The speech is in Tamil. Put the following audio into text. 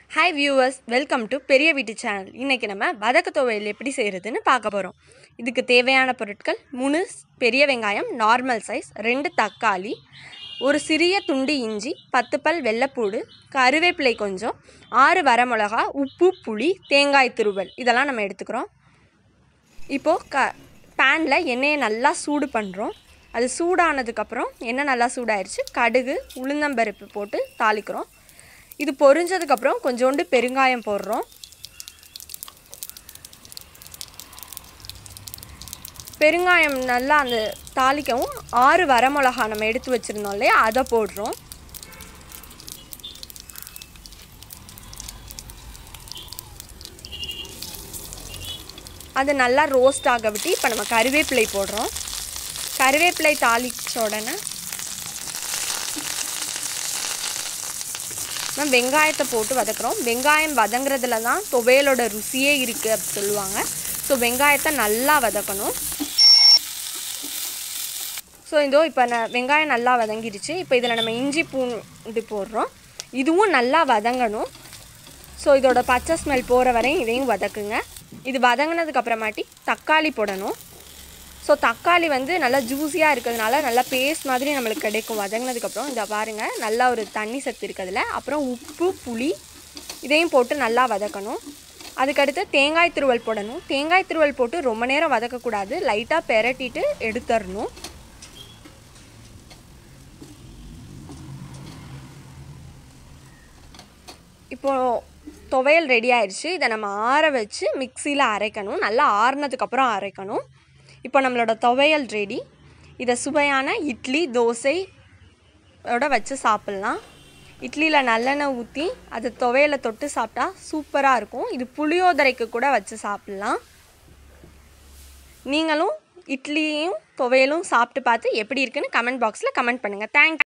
ஹாய் வியூவர்ஸ் வெல்கம் டு பெரிய வீட்டு சேனல் இன்றைக்கி நம்ம வதக்கு துவையல் எப்படி செய்கிறதுன்னு பார்க்க போகிறோம் இதுக்கு தேவையான பொருட்கள் மூணு பெரிய வெங்காயம் நார்மல் சைஸ் ரெண்டு தக்காளி ஒரு சிறிய துண்டு இஞ்சி பத்து பல் வெள்ளைப்பூடு கருவேப்பிலை கொஞ்சம் ஆறு வரமிளகா உப்பு புளி தேங்காய் துருவல் இதெல்லாம் நம்ம எடுத்துக்கிறோம் இப்போது க பேனில் எண்ணெயை நல்லா சூடு பண்ணுறோம் அது சூடானதுக்கப்புறம் எண்ணெய் நல்லா சூடாயிருச்சு கடுகு உளுந்தம்பருப்பு போட்டு தாளிக்கிறோம் இது பொரிஞ்சதுக்கப்புறம் கொஞ்சோண்டு பெருங்காயம் போடுறோம் பெருங்காயம் நல்லா அந்த தாளிக்கவும் ஆறு வரமிளகா நம்ம எடுத்து வச்சுருந்தோம் இல்லையா அதை போடுறோம் அது நல்லா ரோஸ்ட் ஆக விட்டு இப்போ நம்ம கருவேப்பிலை போடுறோம் கருவேப்பிலை தாளிச்ச உடனே நம்ம வெங்காயத்தை போட்டு வதக்குறோம் வெங்காயம் வதங்குறதுல தான் துவையலோட ருசியே இருக்குது அப்படி சொல்லுவாங்க ஸோ வெங்காயத்தை நல்லா வதக்கணும் ஸோ இதோ இப்போ நான் வெங்காயம் நல்லா வதங்கிடுச்சு இப்போ இதில் நம்ம இஞ்சி பூண்டு போடுறோம் இதுவும் நல்லா வதங்கணும் ஸோ இதோட பச்சை ஸ்மெல் போகிற வரையும் இதையும் வதக்குங்க இது வதங்கினதுக்கு அப்புறமாட்டி தக்காளி போடணும் ஸோ தக்காளி வந்து நல்லா ஜூஸியாக இருக்கிறதுனால நல்லா பேஸ்ட் மாதிரி நம்மளுக்கு கிடைக்கும் வதங்கினதுக்கப்புறம் இந்த பாருங்கள் நல்லா ஒரு தண்ணி சத்து இருக்கிறதுல அப்புறம் உப்பு புளி இதையும் போட்டு நல்லா வதக்கணும் அதுக்கடுத்து தேங்காய் துருவல் போடணும் தேங்காய் துருவல் போட்டு ரொம்ப நேரம் வதக்கக்கூடாது லைட்டாக பெரட்டிட்டு எடுத்துடணும் இப்போது துவையல் ரெடி ஆயிடுச்சு இதை நம்ம ஆற வச்சு மிக்சியில் அரைக்கணும் நல்லா ஆறுனதுக்கப்புறம் அரைக்கணும் இப்போ நம்மளோட துவையல் ரெடி இதை சுவையான இட்லி தோசை ஓட வச்சு சாப்பிட்லாம் இட்லியில் நல்லெண்ணெய் ஊற்றி அது துவையலை தொட்டு சாப்பிட்டா சூப்பராக இருக்கும் இது புளியோதரைக்கு கூட வச்சு சாப்பிட்லாம் நீங்களும் இட்லியும் துவையலும் சாப்பிட்டு பார்த்து எப்படி இருக்குன்னு கமெண்ட் பாக்ஸில் கமெண்ட் பண்ணுங்கள் தேங்க்